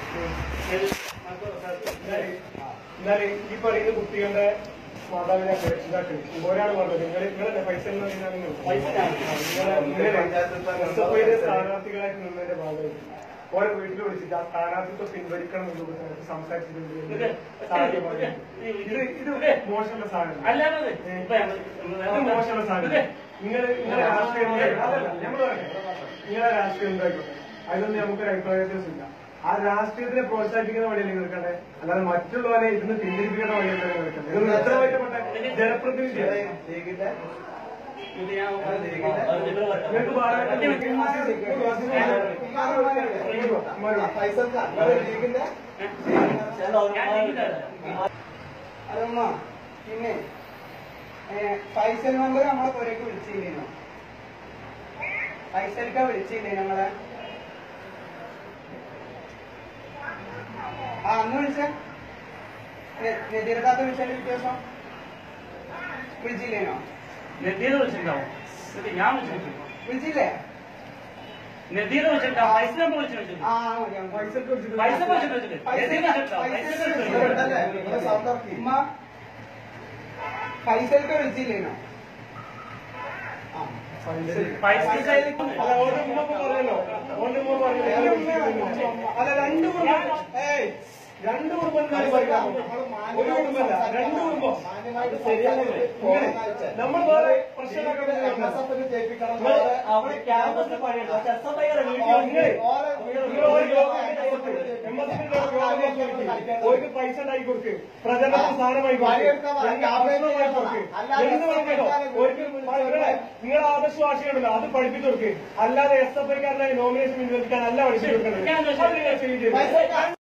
എന്നാല് ഈ പറയുന്ന കുട്ടികളുടെ മാതാപിതാക്കൾ രക്ഷിതാക്കൾ ഒരാൾ പറഞ്ഞത് നിങ്ങൾ നിങ്ങളെ പൈസ എന്ന് പറഞ്ഞാൽ നിങ്ങൾ പൈസ ഞാൻ. എസ് എഫ് ഐയുടെ സ്ഥാനാർത്ഥികളായിട്ട് നിന്നതിന്റെ ഭാഗമായിട്ട് ഓരോ വീട്ടിൽ വിളിച്ചിട്ട് ആ സ്ഥാനാർത്ഥിത്വം പിൻവലിക്കണം എന്ന് രൂപത്തിൽ സംസാരിച്ചിട്ടുണ്ട് ഇത് സാധ്യമാണ് ഇത് ഇത് ഇത് മോശമുള്ള സാധനം അല്ലാതെ ഇപ്പൊ ഇത് മോശമുള്ള സാധനം നിങ്ങൾ നിങ്ങളെ രാഷ്ട്രീയം അതല്ല നമ്മൾ നിങ്ങളെ രാഷ്ട്രീയം എന്തായിക്കോട്ടെ അതിലൊന്നും നമുക്കൊരു അഭിപ്രായ വ്യത്യാസമില്ല ആ രാഷ്ട്രീയത്തിനെ പ്രോത്സാഹിപ്പിക്കുന്ന വഴിയല്ലേ നിൽക്കണ്ടേ അല്ലാതെ മറ്റുള്ളവരെ ഇതിന് പിന്തിരിപ്പിക്കുന്ന വഴിയല്ലേ നിൽക്കണ്ടേ ഇത് ഉത്തരവാദിത്തപ്പെട്ട ജനപ്രതിനിധിയാണ് ഇത് ഞാൻ നിങ്ങൾക്ക് അതമ്മ പിന്നെ ഫൈസൽ മെമ്പർ നമ്മളെ പുരക്ക് വിളിച്ചില്ലേനോ ഫൈസൽക്ക വിളിച്ചില്ലേ നമ്മളെ ആ അന്ന് വിളിച്ച നെതിരതാത്ത വിളിച്ചതിന്റെ വ്യത്യാസം വിളിച്ചില്ലേനോ നദീനെ വിളിച്ചിട്ടുണ്ടാവും ഇത് ഞാൻ വിളിച്ചിട്ടുണ്ട് വിളിച്ചില്ലേ നദീനെ വിളിച്ചിട്ടുണ്ടാവും പൈസ നമ്മൾ വിളിച്ചിട്ടുണ്ട് ആ മതി നമുക്ക് പൈസ വിളിച്ചിട്ട് പൈസ വിളിച്ചിട്ടുണ്ട് നദീനെ വിളിച്ചിട്ടുണ്ടാവും പൈസ വിളിച്ചിട്ടുണ്ട് ഉമ്മ ഫൈസൽക്ക വിളിച്ചില്ലേനോ ആ പൈസ അല്ല, ഓന്റെ ഉമ്മ ഇപ്പൊ പറഞ്ഞല്ലോ ഓന്റെ ഉമ്മ പറഞ്ഞല്ലോ അല്ല രണ്ട് കുടുംബം ഏയ് രണ്ട് കുടുംബം എന്നാണ് പറയുന്നത്. ഒരു കുടുംബമല്ല രണ്ട് കുടുംബം നമ്മൾ വേറെ പ്രശ്നങ്ങളൊക്കെ അവിടെ ക്യാമ്പസിൽ പണിയുണ്ട് പക്ഷെ എസ് എഫ് ഐ ഓർക്ക് പൈസ ഉണ്ടാക്കി കൊടുക്ക് പ്രചരണത്തിന് സാധനമായി കൊടുക്ക് ഭക്ഷണമായി കൊടുക്ക് എന്ത് വേണമെങ്കിലോ ഓർക്ക് നിങ്ങളുടെ ആദർശവാസികളുണ്ടല്ലോ അത് പഠിപ്പിച്ചു കൊടുക്ക് അല്ലാതെ എസ് എഫ് ഐക്കാരനായി നോമിനേഷൻ പിൻവലിക്കാൻ അല്ല പഠിപ്പിച്ചു കൊടുക്കുന്നത് അത് നിങ്ങൾ ചെയ്യും ചെയ്തു.